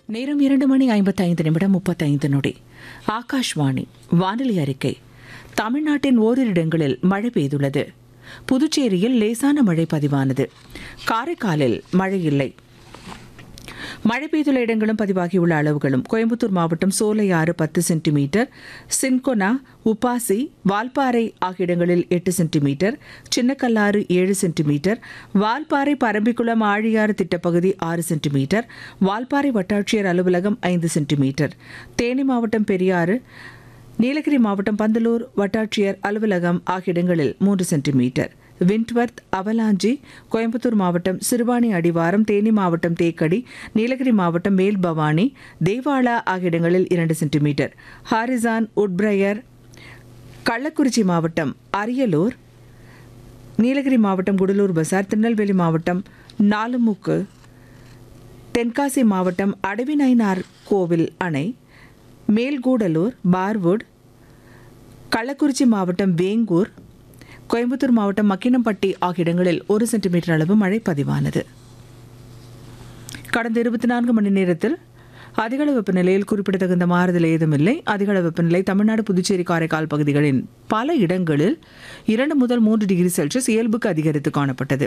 நேரம் இரண்டு மணி ஐம்பத்தைந்து நிமிடம் முப்பத்தைந்து நொடி ஆகாஷ்வாணி வானிலை அறிக்கை தமிழ்நாட்டின் ஓரிரு இடங்களில் மழை பெய்துள்ளது புதுச்சேரியில் லேசான மழை பதிவானது காரைக்காலில் மழை இல்லை மழை பெய்துள்ள இடங்களும் பதிவாகியுள்ள அளவுகளும் கோயம்புத்தூர் மாவட்டம் சோலையாறு பத்து சென்டிமீட்டர் சின்கொனா உப்பாசி வால்பாறை ஆகிய இடங்களில் எட்டு சென்டிமீட்டர் சின்னக்கல்லாறு ஏழு சென்டிமீட்டர் வால்பாறை பரம்பிக்குளம் ஆழியாறு திட்டப்பகுதி ஆறு சென்டிமீட்டர் வால்பாறை வட்டாட்சியர் அலுவலகம் ஐந்து சென்டிமீட்டர் தேனி மாவட்டம் பெரியாறு நீலகிரி மாவட்டம் பந்தலூர் வட்டாட்சியர் அலுவலகம் ஆகிய இடங்களில் மூன்று சென்டிமீட்டர் விண்ட்வர்த் அவலாஞ்சி கோயம்புத்தூர் மாவட்டம் சிறுவாணி அடிவாரம் தேனி மாவட்டம் தேக்கடி நீலகிரி மாவட்டம் மேல் பவானி தேவாலா ஆகிய இடங்களில் இரண்டு சென்டிமீட்டர் ஹாரிசான் உட்பிரையர் கள்ளக்குறிச்சி மாவட்டம் அரியலூர் நீலகிரி மாவட்டம் குடலூர் பசார் திருநெல்வேலி மாவட்டம் நாலுமுக்கு தென்காசி மாவட்டம் அடவிநயினார் கோவில் அணை மேல்கூடலூர் பார்வுட் கள்ளக்குறிச்சி மாவட்டம் வேங்கூர் கோயம்புத்தூர் மாவட்டம் மக்கினம்பட்டி ஆகிய இடங்களில் ஒரு சென்டிமீட்டர் அளவு மழை பதிவானது கடந்த இருபத்தி நான்கு மணி நேரத்தில் அதிகளவு வெப்பநிலையில் குறிப்பிடத்தகுந்த மாறுதல் ஏதுமில்லை அதிகளவு வெப்பநிலை தமிழ்நாடு புதுச்சேரி காரைக்கால் பகுதிகளின் பல இடங்களில் இரண்டு முதல் மூன்று டிகிரி செல்சியஸ் இயல்புக்கு அதிகரித்து காணப்பட்டது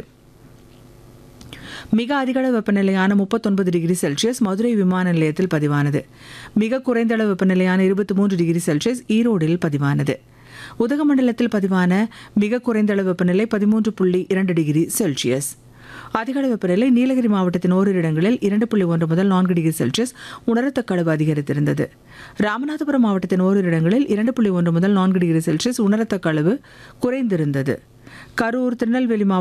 மிக அதிகளவு வெப்பநிலையான முப்பத்தொன்பது டிகிரி செல்சியஸ் மதுரை விமான நிலையத்தில் பதிவானது மிக குறைந்த அளவு வெப்பநிலையான இருபத்தி மூன்று டிகிரி செல்சியஸ் ஈரோடில் பதிவானது உதகமண்டலத்தில் பதிவான மிக குறைந்த அளவு வெப்பநிலை பதிமூன்று புள்ளி இரண்டு டிகிரி செல்சியஸ் அதிகளவு வெப்பநிலை நீலகிரி மாவட்டத்தின் ஓரிரு இடங்களில் இரண்டு புள்ளி ஒன்று முதல் நான்கு டிகிரி செல்சியஸ் உணரத்தக்க அளவு அதிகரித்திருந்தது ராமநாதபுரம் மாவட்டத்தின் ஓரிரு இடங்களில் இரண்டு புள்ளி ஒன்று முதல் நான்கு டிகிரி செல்சியஸ் உணரத்தக்க அளவு குறைந்திருந்தது கரூர் திருநெல்வேலி மாவட்டம்